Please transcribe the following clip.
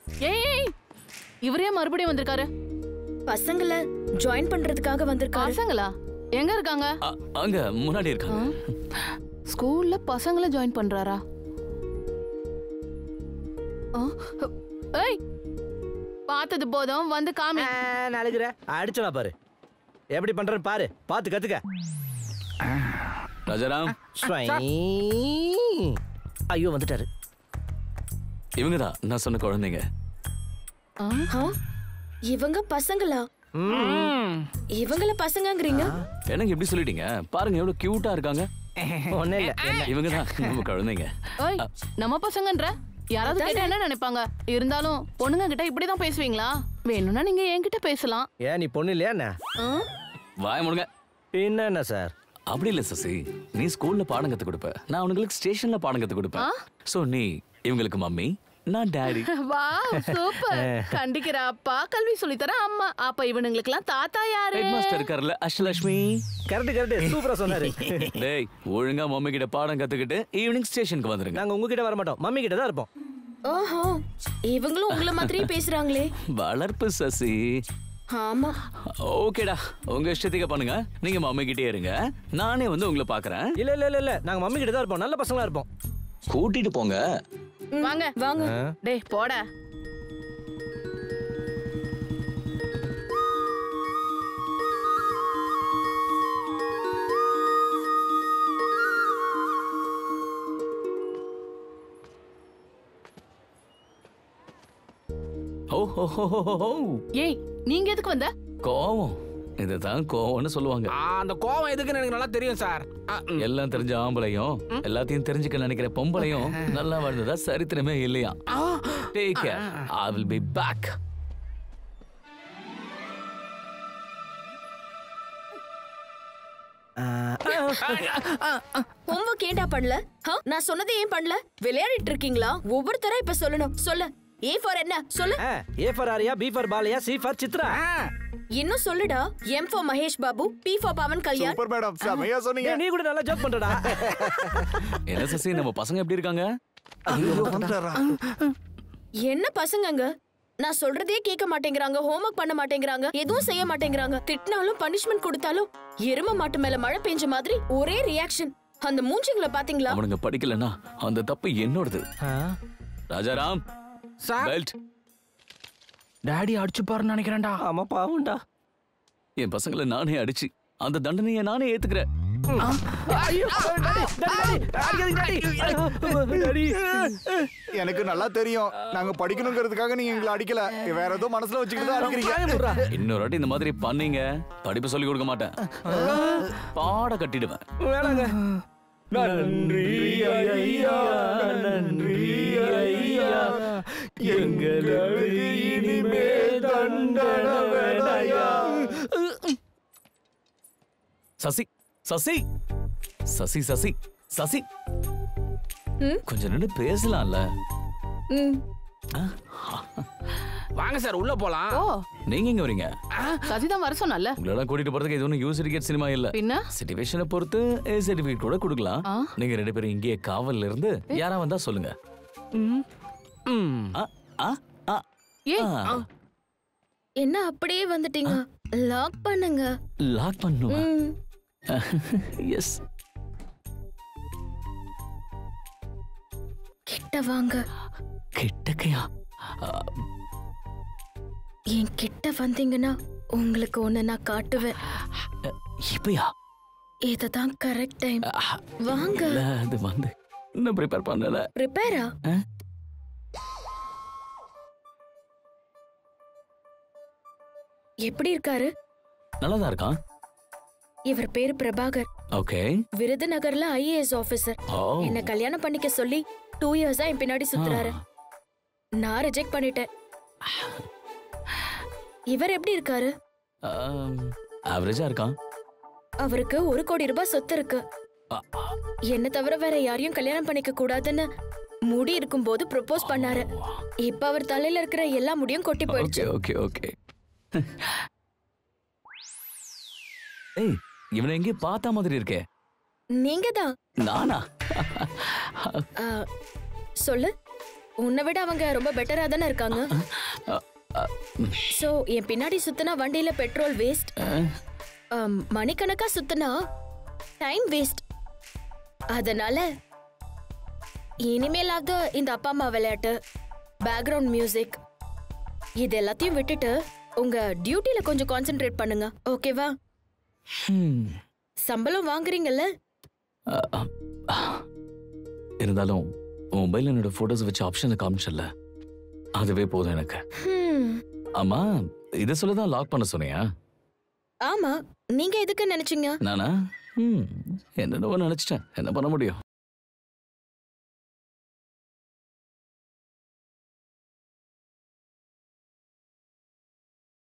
ஏய் ஏய், இவரே மறுபடியும் வந்திருக்காரு பசங்கள ஜாயின் பண்றதுக்காக வந்திருக்காரு பசங்களா எங்க இருக்காங்க அ- அங்க முன்னாடி இருக்காங்க ஸ்கூல்ல பசங்கள ஜாயின் பண்றாரா ஆ, ஏய் பார்த்தது போதும் வந்து காமி அழுகுற அடிச்சனா பாரு எப்படி பண்றேன்னு பாரு பார்த்து கத்துக்க ராஜாராம் ஸ்வை. ஐயோ வந்துட்டாரு இவங்க தான் நான் சொன்ன குழந்தைங்க ஆ, ஆ? இவங்க பசங்களா இவங்கள பசங்கங்கிறீங்க எனக்கு எப்படி சொல்லிட்டீங்க பாருங்க எவ்வளவு கியூட்டா இருக்காங்க ஒண்ணே இல்ல என்ன இவங்க தான் நம்ம குழந்தைங்க ஏய் நம்ம பசங்கன்ற யாராவது கேட்டா என்ன நினைப்பாங்க இருந்தாலும் பொண்ணுங்க கிட்ட இப்படிதான் பேசுவீங்களா வேணும்னா நீங்க என்கிட்ட பேசலாம் ஏன் நீ பொண்ணு இல்லையா என்ன ஆ? வாய முடுங்க பின்ன என்ன சார் அப்படி இல்ல சசி நீ ஸ்கூல்ல பாடம் கத்து கொடுப்ப நான் உனங்களுக்கு ஸ்டேஷன்ல பாடம் கத்து கொடுப்பேன் சோ நீ இவங்களுக்கு மம்மி நான் டாடி வாவ் சூப்பர் கண்டிக்கிற அப்பா கல்வி சொல்லித்தர அம்மா அப்ப இவனுங்களுக்குலாம் தாத்தா யாரு ஹெட் மாஸ்டர் இருக்கார்ல அஷ்டலட்சுமி கரெக்ட் கரெக்ட் சூப்பரா சொன்னாரு டேய் ஒழுங்கா மம்மி கிட்ட பாடம் கத்துக்கிட்டு ஈவினிங் ஸ்டேஷனுக்கு வந்துருங்க நாங்க உங்ககிட்ட வர மாட்டோம் மம்மி கிட்ட தான் இருப்போம் ஓஹோ இவங்களும் உங்கள மாதிரியே பேசுறாங்களே வளர்ப்பு சசி ஆமா ஓகேடா உங்க இஷ்டத்துக்கு பண்ணுங்க நீங்க மம்மி கிட்டே இருங்க நானே வந்து உங்களை பாக்குறேன் இல்ல இல்ல இல்ல இல்ல நாங்க மம்மி கிட்ட தான் இருப்போம் நல்ல பசங்களா இருப்போம் கூட்டிட்டு போங்க ம், வாங்க. வாங்க டேய் போடா ஓ ஹோ ஹோ ஹோ ஹோ, ஹோ. ஏய் நீங்க எதுக்கு வந்த கோவம் இதுதான் கோவம்னு சொல்லுவாங்க ஆ, அந்த கோவம் எதுக்குன்னு எனக்கு நல்லா தெரியும் சார் ஆ, ம். எல்லாம் தெரிஞ்ச ஆம்பளையும் எல்லாத்தையும் தெரிஞ்சுக்க நினைக்கிற பொம்பளையும் நல்லா வாழ்ந்ததா சரித்திரமே இல்லையா take care I will be back homework ஏன்டா பண்ணல ஆ? நான் சொன்னதை ஏன் பண்ணல விளையாடிட்டு இருக்கீங்களா ஒவ்வொருத்தரா இப்ப சொல்லணும் சொல்லு ஏ ஃபார் என்ன சொல்லு A for Arya B for Balayya C for Chitra இன்னும் சொல்லுடா M for Mahesh Babu P for Pawan Kalyan super madam செமையா சொன்னீங்க ஏய், நீ கூட நல்லா ஜோக் பண்றடா என்ன சசி நம்ம பசங்க எப்படி இருக்காங்க வந்துட்டாரா? என்ன பசங்கங்க நான் சொல்றதே கேட்க மாட்டேங்கிறாங்க ஹோம்ஒர்க் பண்ண மாட்டேங்கிறாங்க எதுவும் செய்ய மாட்டேங்கிறாங்க திட்டினாலும் பனிஷ்மெண்ட் கொடுத்தாலும் எரும மாட்டு மேல மழை பெஞ்ச மாதிரி ஒரே ரியாக்ஷன் அந்த மூஞ்சிங்களை பாத்தீங்களா அவனுங்க படிக்கலனா அந்த தப்பு என்னோடது ஆ, ராஜாராம் சார் பெல்ட் டாடி அடிச்சுப்பாருன்னு நினைக்கிறேன்டா ஆமா பாவம்டா என் பசங்களை நானே அடிச்சு அந்த தண்டனையை நானே ஏத்துக்கிறேன் ஐயோ, டாடி, டாடி, டாடி, அடிக்காதீங்க, டாடி. டாடி. எனக்கு நல்லா தெரியும் நாங்க படிக்கணுங்கிறதுக்காக நீங்க எங்களை அடிக்கல வேற ஏதோ மனசுல வச்சுக்கிட்டு தான் அடிக்கிறீங்க வாயை மூடுறா. இன்னொரு வாட்டி இந்த மாதிரி பண்ணீங்க படிப்பு சொல்லி கொடுக்க மாட்டேன் பாட கட்டிடுவேன் வேணாங்க நன்றி ஐயா நன்றி ஐயா எங்களுக்கு இனிமே தண்டனை வேணாயா சசி சசி சசி சசி சசி கொஞ்சம் நின்று பேசலாம்ல ம், வாங்க சார் உள்ள போலாம் ஓ நீங்க எங்க வரீங்க சசிதான் வர சொன்னல உங்களெல்லாம் கூட்டிட்டு போறதுக்கு இது ஒன்றும் யூ சர்டிஃபிகேட் சினிமா இல்ல பின்ன சிச்சுவேஷனை பொறுத்து ஏ சர்டிஃபிகேட் கூட கொடுக்கலாம் ஆ. நீங்க ரெண்டு பேரும் இங்கேயே காவல்ல இருந்து யாரா வந்தா சொல்லுங்க ம். ஆ, ஆ, ஆ, ஏய் ஆ. என்ன அப்படியே வந்துட்டீங்க லாக் பண்ணுங்க லாக் பண்ணுவா ம், எஸ் கிட்ட வாங்க கிட்டக்கையா என் கிட்ட வந்தீங்கன்னா உங்களுக்கு ஒண்ணு நான் காட்டுவேன் இப்பயா இதுதான் கரெக்ட் டைம் வாங்க இல்ல, அது வந்து இன்னும் ப்ரிப்பேர் பண்ணல ப்ரிப்பேரா ஆ? எப்படி இருக்காரு நல்லாதான் இருக்கான் இவர் பேரு பிரபாகர் ஓகே விருதுநகர்ல ஐஏஎஸ் ஆபீசர் ஓ என்ன கல்யாணம் பண்ணிக்க சொல்லி டூ இயர்ஸா என் பின்னாடி சுத்துறாரு நான் ரிஜெக்ட் பண்ணிட்டேன் இவர் எப்படி இருக்காரு ஆவரேஜா இருக்கான் அவருக்கு ஒரு கோடி ரூபாய் சொத்து இருக்கு ஆ, என்ன தவிர வேற யாரையும் கல்யாணம் பண்ணிக்க கூடாதுன்னு முடி இருக்கும்போது ப்ரொபோஸ் பண்ணாரு இப்ப அவர் தலையில இருக்கிற எல்லா முடியும் கொட்டி போயிடுச்சு ஓகே ஓகே ஓகே ஏய் இவனை எங்கே பார்த்த மாதிரி இருக்கே நீங்க தான் நானா சொல்லு உன்னை விட அவங்க ரொம்ப பெட்டரா தானே இருக்காங்க சோ என் பின்னாடி சுத்தினா வண்டியில பெட்ரோல் வேஸ்ட் மணிக்கணக்கா சுத்தினா டைம் வேஸ்ட் அதனால இனிமேலாவது இந்த அப்பா அம்மா விளையாட்டு பேக்ரவுண்ட் மியூசிக் இது எல்லாத்தையும் விட்டுட்டு உங்க டியூட்டில கொஞ்சம் கான்சென்ட்ரேட் பண்ணுங்க ஓகேவா ஹம். சம்பளம் வாங்குறீங்கல்ல அ, அ, அ. இருந்தாலும் உன் மொபைல் என்னோட போட்டோஸ் வச்சு ஆப்ஷன்ல காமிச்சல அதுவே போதும் எனக்கு ஹம், ஆமா இதை சொல்லதான் லாக் பண்ண சொன்னியா ஆமா நீங்க எதுக்கு நினைச்சீங்க நானா ம் என்னென்னவோ நினைச்சிட்டேன் என்ன பண்ண முடியும்